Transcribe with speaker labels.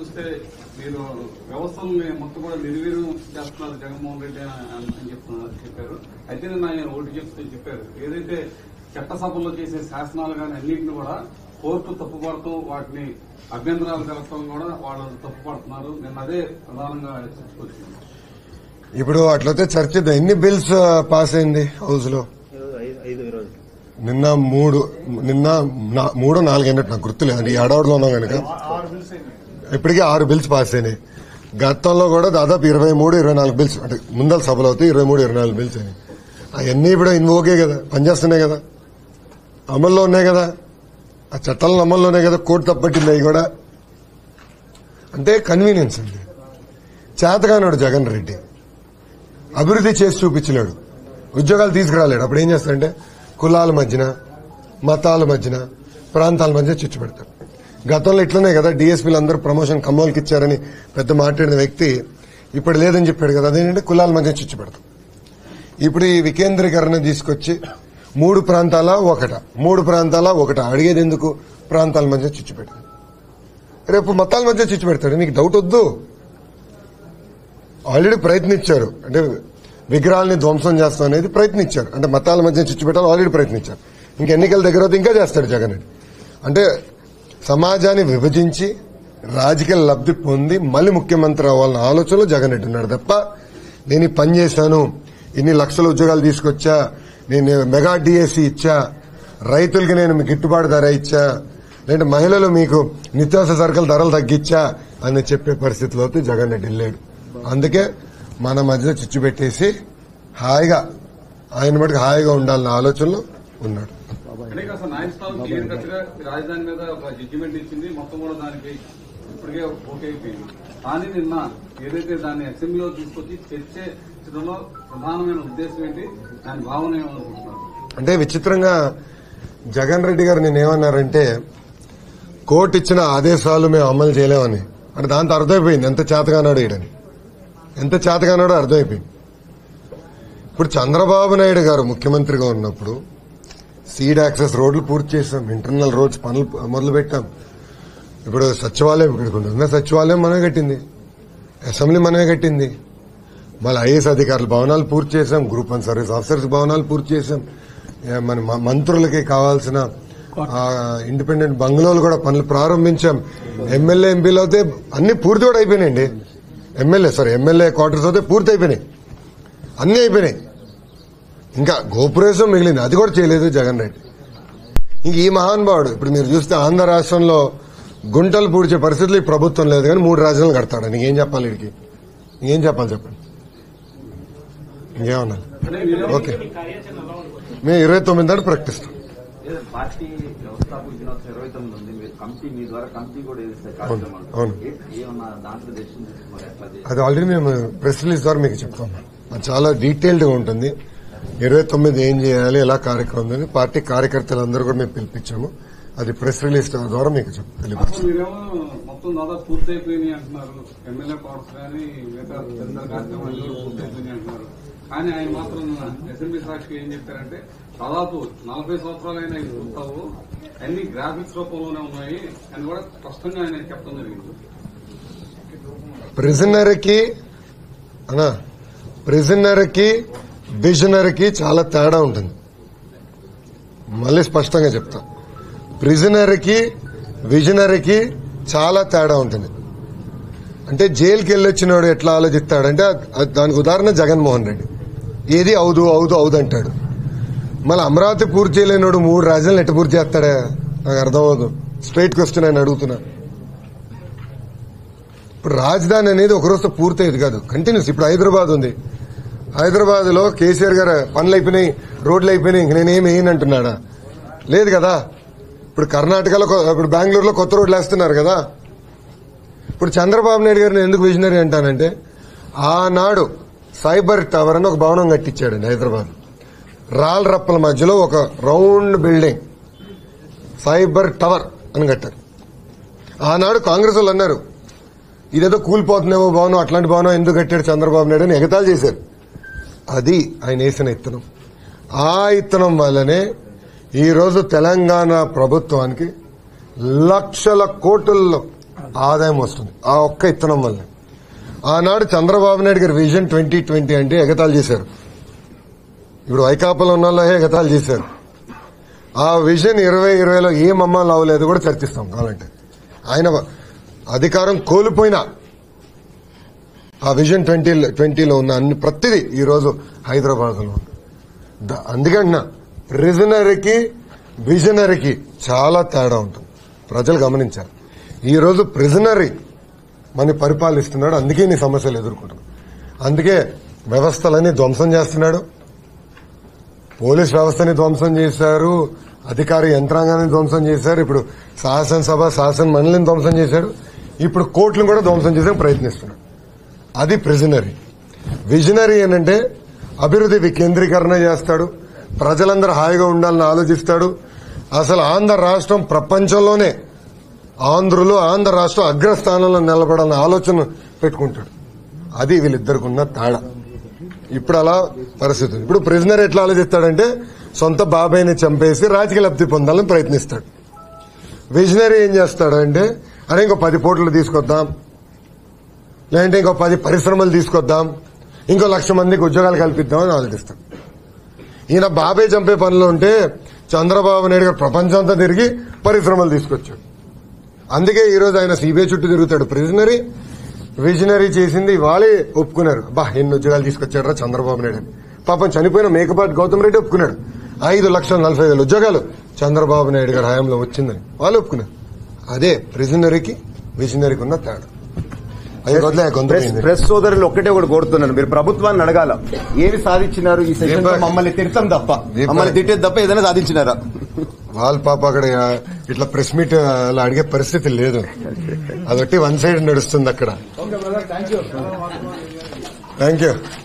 Speaker 1: చూస్తే మీరు వ్యవస్థల్ని మొత్తం కూడా నిర్వీర్యం చేస్తున్నారు జగన్మోహన్ రెడ్డి అని అని చెప్తున్నారు చెప్పారు అయితే నిన్న ఆయన ఒకటి చెప్తే చెప్పారు ఏదైతే చట్టసభల్లో చేసే శాసనాలు కానీ అన్నింటిని కూడా కోర్టు తప్పుపడుతూ వాటిని అభ్యంతరాలు కలపడం కూడా వాళ్ళు తప్పుపడుతున్నారు నిన్న అదే ప్రధానంగా చర్చకొచ్చింది
Speaker 2: ఇప్పుడు అట్లయితే చర్చ ఎన్ని బిల్స్ పాస్ అయింది హౌస్ లో
Speaker 3: ఈరోజు ఐదు ఐదు ఈరోజు
Speaker 2: నిన్న మూడు నిన్న నా- మూడు నాలుగు అయినట్టు నాకు గుర్తులేదు అంటే ఈ ఏడాదిలో ఉన్నాం కనుక ఇప్పటికీ ఆరు బిల్స్ పాస్ అయినాయి గతంలో కూడా దాదాపు ఇరవై మూడు ఇరవై నాలుగు బిల్స్ అంటే ముందల సభలో అయితే ఇరవై మూడు ఇరవై నాలుగు బిల్స్ అయినాయి అవన్నీ ఇప్పుడు ఇన్వోకే కదా పనిచేస్తున్నాయి కదా అమల్లో ఉన్నాయి కదా ఆ చట్టాలను అమల్లోనే కదా కోర్టు తప్పట్టింది అవి కూడా అంటే కన్వీనియన్స్ అండి చేతగానాడు జగన్ రెడ్డి అభివృద్ధి చేసి చూపించలేడు ఉద్యోగాలు తీసుకురాలేడు అప్పుడు ఏం చేస్తాడంటే కులాల మధ్యన మతాల మధ్యన ప్రాంతాల మధ్య చిచ్చు పెడతాడు గతంలో ఇట్లనే కదా డిఎస్పీలు అందరూ ప్రమోషన్ కమ్మోలకి ఇచ్చారని పెద్ద మాట్లాడిన వ్యక్తి ఇప్పుడు లేదని చెప్పాడు కదా అదేంటంటే కులాల మధ్య చిచ్చు పెడతాం ఇప్పుడు ఈ వికేంద్రీకరణ తీసుకొచ్చి మూడు ప్రాంతాల ఒకట మూడు ప్రాంతాల ఒకట అడిగేది ఎందుకు ప్రాంతాల మధ్య చిచ్చు పెడతాడు రేపు మతాల మధ్య చిచ్చు పెడతాడు మీకు డౌట్ వద్దు ఆల్రెడీ ప్రయత్నించారు అంటే విగ్రహాలని ధ్వంసం చేస్తాం అనేది ప్రయత్నించారు అంటే మతాల మధ్య చిచ్చు పెట్టాలి ఆల్రెడీ ప్రయత్నించారు ఇంక ఎన్నికల దగ్గర వస్తే ఇంకా చేస్తాడు జగన్ రెడ్డి అంటే సమాజాన్ని విభజించి రాజకీయ లబ్ధి పొంది మళ్ళీ ముఖ్యమంత్రి అవ్వాలన్న ఆలోచనలో జగన్ రెడ్డి ఉన్నాడు తప్ప నేను ఈ పని చేశాను ఇన్ని లక్షల ఉద్యోగాలు తీసుకొచ్చా నేను మెగా డిఎస్సి ఇచ్చా రైతులకి నేను మీకు గిట్టుబాటు ధర ఇచ్చా లేదంటే మహిళలు మీకు నిత్యావసర సరుకుల ధరలు తగ్గించా అని చెప్పే పరిస్థితిలో అయితే జగన్ రెడ్డి వెళ్ళాడు అందుకే మన మధ్య చిచ్చు పెట్టేసి హాయిగా ఆయన మటుకు హాయిగా ఉండాలన్న ఆలోచనలో ఉన్నాడు
Speaker 1: అంటే ఇక అసలు న్యాయస్థానం క్లియర్ కట్ గా రాజధాని మీద ఒక జడ్జిమెంట్ ఇచ్చింది మొత్తం కూడా దానికి ఇప్పటికే ఓకే అయిపోయింది కానీ నిన్న ఏదైతే దాన్ని అసెంబ్లీలో తీసుకొచ్చి చర్చించడంలో ప్రధానమైన ఉద్దేశం ఏంటి దాని భావన ఏమనుకుంటున్నారు
Speaker 2: అంటే విచిత్రంగా జగన్ రెడ్డి గారు నేను ఏమన్నారంటే కోర్టు ఇచ్చిన ఆదేశాలు మేము అమలు చేయలేమని అంటే దాంతో అర్థమైపోయింది ఎంత చేతగానాడు ఈడని ఎంత చేతగానాడో అర్థమైపోయింది ఇప్పుడు చంద్రబాబు నాయుడు గారు ముఖ్యమంత్రిగా ఉన్నప్పుడు సీడ్ యాక్సెస్ రోడ్లు పూర్తి చేశాం ఇంటర్నల్ రోడ్స్ పనులు మొదలు పెట్టాం ఇప్పుడు సచివాలయం ఇక్కడికి ఉన్న సచివాలయం మనమే కట్టింది అసెంబ్లీ మనమే కట్టింది మళ్ళీ ఐఏఎస్ అధికారుల భవనాలు పూర్తి చేశాం గ్రూప్ వన్ సర్వీస్ ఆఫీసర్స్ భవనాలు పూర్తి చేశాం ఏ మన మ- మంత్రులకి కావాల్సిన ఆ, ఇండిపెండెంట్ బంగ్లాలు కూడా పనులు ప్రారంభించాం ఎమ్మెల్యే ఎంపీలు అయితే అన్ని పూర్తి కూడా అయిపోయినాయండి ఎమ్మెల్యే సారీ ఎమ్మెల్యే క్వార్టర్స్ అయితే పూర్తి అయిపోయినాయి అన్ని అయిపోయినాయి ఇంకా గోపురేశం మిగిలింది అది కూడా చేయలేదు జగన్ రెడ్డి ఇంక ఈ మహానుభావుడు ఇప్పుడు మీరు చూస్తే ఆంధ్ర రాష్ట్రంలో గుంటలు పూడ్చే పరిస్థితులు ఈ ప్రభుత్వం లేదు కానీ మూడు రాజ్యాలు కడతాడు నీకేం చెప్పాలి వీడికి ఇంకేం చెప్పాలి చెప్పండి ఇంకేమన్నా
Speaker 1: అంటే మీరు
Speaker 2: ఓకే మేము ఇరవై తొమ్మిది దాటి ప్రకటిస్తాం
Speaker 3: ఏదో పార్టీ వ్యవస్థాపక దినోత్సవం ఇరవై తొమ్మిది ఉంది మీరు కమిటీ మీ ద్వారా కమిటీ కూడా వేస్తారు కార్యక్రమాలు
Speaker 2: అవును.
Speaker 3: ఏ- ఏమన్నా దాంట్లో డెసిషన్ తీసుకున్నారు ఎట్లా చేయాలి?
Speaker 2: అది ఆల్రెడీ మేము ప్రెస్ రిలీజ్ ద్వారా మీకు చెప్తాం అది చాలా డీటెయిల్డ్ గా ఉంటుంది ఇరవై తొమ్మిది ఏం చేయాలి ఎలా కార్యక్రమం ఉంది పార్టీ కార్యకర్తలందరూ కూడా మేము పిలిపించాము అది ప్రెస్ రిలీజ్ ద్వారా మీకు చెప్ తెలియపరుస్తాం
Speaker 1: అసలు మీరేమో మొత్తం దాదాపు పూర్తి అయిపోయినాయి అంటున్నారు ఎమ్మెల్యే పవర్స్ కానీ మిగతా తదితర కార్యక్రమాలు కూడా పూర్తి అయిపోయినాయి అంటున్నారు కానీ ఆయన మాత్రం అసెంబ్లీ సాక్షిగా ఏం చెప్పారంటే దాదాపు నలభై సంవత్సరాలైనా ఇది పూర్తవు అన్ని గ్రాఫిక్స్ రూపంలోనే ఉన్నాయి అని కూడా స్పష్టంగా ఆయన చెప్పడం జరిగింది
Speaker 2: ప్రిజనర్కి అనా ప్రిజనర్కి విజనర్కి చాలా తేడా ఉంటుంది మళ్ళీ స్పష్టంగా చెప్తా ప్రిజనర్కి విజనర్కి చాలా తేడా ఉంటుంది అంటే జైలుకి వెళ్ళొచ్చినోడు ఎట్లా ఆలోచిస్తాడంటే అది- దానికి ఉదాహరణ జగన్మోహన్ రెడ్డి ఏది అవుదు అవుదు అవుదు అంటాడు మళ్ళీ అమరావతి పూర్తి చేయలేనోడు మూడు రాజ్యాలను ఎట్ట పూర్తి చేస్తాడా నాకు అర్థం అవదు స్ట్రైట్ క్వశ్చన్ ఆయన అడుగుతున్నా ఇప్పుడు రాజధాని అనేది ఒక రోజుతో పూర్తయ్యేది కాదు కంటిన్యూస్ ఇప్పుడు హైదరాబాద్ ఉంది హైదరాబాద్ లో కేసీఆర్ గారు పనులు అయిపోయినాయి రోడ్లు అయిపోయినాయి ఇంక నేనేం వేయను అంటున్నాడా లేదు కదా ఇప్పుడు కర్ణాటకలో కొ- ఇప్పుడు బెంగళూరులో కొత్త రోడ్లు వేస్తున్నారు కదా ఇప్పుడు చంద్రబాబు నాయుడు గారిని ఎందుకు విజనరీ అంటానంటే ఆనాడు సైబర్ టవర్ అని ఒక భవనం కట్టించాడండి హైదరాబాద్ రాళ్ళ రప్పల మధ్యలో ఒక రౌండ్ బిల్డింగ్ సైబర్ టవర్ అని కట్టారు ఆనాడు కాంగ్రెస్ వాళ్ళు అన్నారు ఇదేదో కూలిపోతుందేమో భవనం అట్లాంటి భవనం ఎందుకు కట్టాడు చంద్రబాబు నాయుడు అని ఎగతాలు చేశారు అది ఆయన వేసిన ఇత్తనం ఆ ఇత్తనం వల్లనే ఈ రోజు తెలంగాణ ప్రభుత్వానికి లక్షల కోట్లలో ఆదాయం వస్తుంది ఆ ఒక్క ఇత్తనం వల్ల ఆనాడు చంద్రబాబు నాయుడు గారి విజన్ ట్వంటీ ట్వంటీ అంటే ఎగతాళి చేశారు ఇప్పుడు వైకాపాలో ఉన్న వాళ్ళే ఎగతాళి చేశారు ఆ విజన్ ఇరవై ఇరవైలో ఏం అమ్మాలి అవ్వలేదు కూడా చర్చిస్తాం కావాలంటే ఆయన అధికారం కోల్పోయినా ఆ విజన్ ట్వంటీ ట్వంటీలో ఉన్న అన్ని ప్రతిదీ ఈ రోజు హైదరాబాద్ లో ఉంది. ద- అందుకే అంటున్నా ప్రిజనరీకి విజనరీకి చాలా తేడా ఉంటుంది ప్రజలు గమనించారు ఈ రోజు ప్రిజనరీ మన పరిపాలిస్తున్నాడు అందుకే నీ సమస్యలు ఎదుర్కొంటున్నాడు అందుకే వ్యవస్థలన్నీ ధ్వంసం చేస్తున్నాడు పోలీస్ వ్యవస్థని ధ్వంసం చేశారు అధికార యంత్రాంగాన్ని ధ్వంసం చేశారు ఇప్పుడు శాసనసభ శాసన మండలిని ధ్వంసం చేశాడు ఇప్పుడు కోర్టులను కూడా ధ్వంసం చేసే ప్రయత్నిస్తున్నాడు అది ప్రిజనరీ విజనరీ ఏంటంటే అభివృద్ధి వికేంద్రీకరణ చేస్తాడు ప్రజలందరూ హాయిగా ఉండాలని ఆలోచిస్తాడు అసలు ఆంధ్ర రాష్ట్రం ప్రపంచంలోనే ఆంధ్రులు ఆంధ్ర రాష్ట్రం అగ్రస్థానంలో నిలబడాలన్న ఆలోచన పెట్టుకుంటాడు అది వీళ్ళిద్దరికి ఉన్న తేడా ఇప్పుడు అలా పరిస్థితి ఉంది. ఇప్పుడు ప్రిజనర్ ఎట్లా ఆలోచిస్తాడంటే సొంత బాబాయిని చంపేసి రాజకీయ లబ్ధి పొందాలని ప్రయత్నిస్తాడు విజనరీ ఏం చేస్తాడు అంటే అరే ఇంకో పది కోట్లు తీసుకొద్దాం లేదంటే ఇంకో పది పరిశ్రమలు తీసుకొద్దాం ఇంకో లక్ష మందికి ఉద్యోగాలు కల్పిద్దామని ఆలోచిస్తాడు ఈయన బాబాయ్ చంపే పనిలో ఉంటే చంద్రబాబు నాయుడు గారు ప్రపంచం అంతా తిరిగి పరిశ్రమలు తీసుకొచ్చాడు అందుకే ఈ రోజు ఆయన సిబిఐ చుట్టూ తిరుగుతాడు ప్రిజనరీ విజనరీ చేసింది వాళ్ళే ఒప్పుకున్నారు బా ఎన్ని ఉద్యోగాలు తీసుకొచ్చాడరా చంద్రబాబు నాయుడు అని పాపం చనిపోయిన మేకపాటి గౌతమ్ రెడ్డి ఒప్పుకున్నాడు ఐదు లక్షల నలభై వేల ఉద్యోగాలు చంద్రబాబు నాయుడు గారి హయాంలో వచ్చిందని వాళ్ళు ఒప్పుకున్నారు అదే ప్రిజనరీకి విజనరీకి ఉన్న తేడా అయ్యో వదిలే గొంతు
Speaker 4: ప్రెస్
Speaker 2: పోయింది.
Speaker 4: ప్రెస్ సోదరులు ఒక్కటే ఒకటి కోరుతున్నాను మీరు ప్రభుత్వాన్ని అడగాల ఏమి సాధించినారు ఈ సెషన్ లో
Speaker 2: దీపక్.
Speaker 4: మమ్మల్ని తిడతాం తప్ప
Speaker 2: దీపక్.
Speaker 4: మమ్మల్ని తిట్టేది తప్ప ఏదైనా సాధించినారా
Speaker 2: వాళ్ళ పాప అక్కడ ఇట్లా ప్రెస్ మీట్ అలా అడిగే పరిస్థితి లేదు అదొట్టి వన్ సైడ్ నడుస్తుంది అక్కడ థ్యాంక్ యూ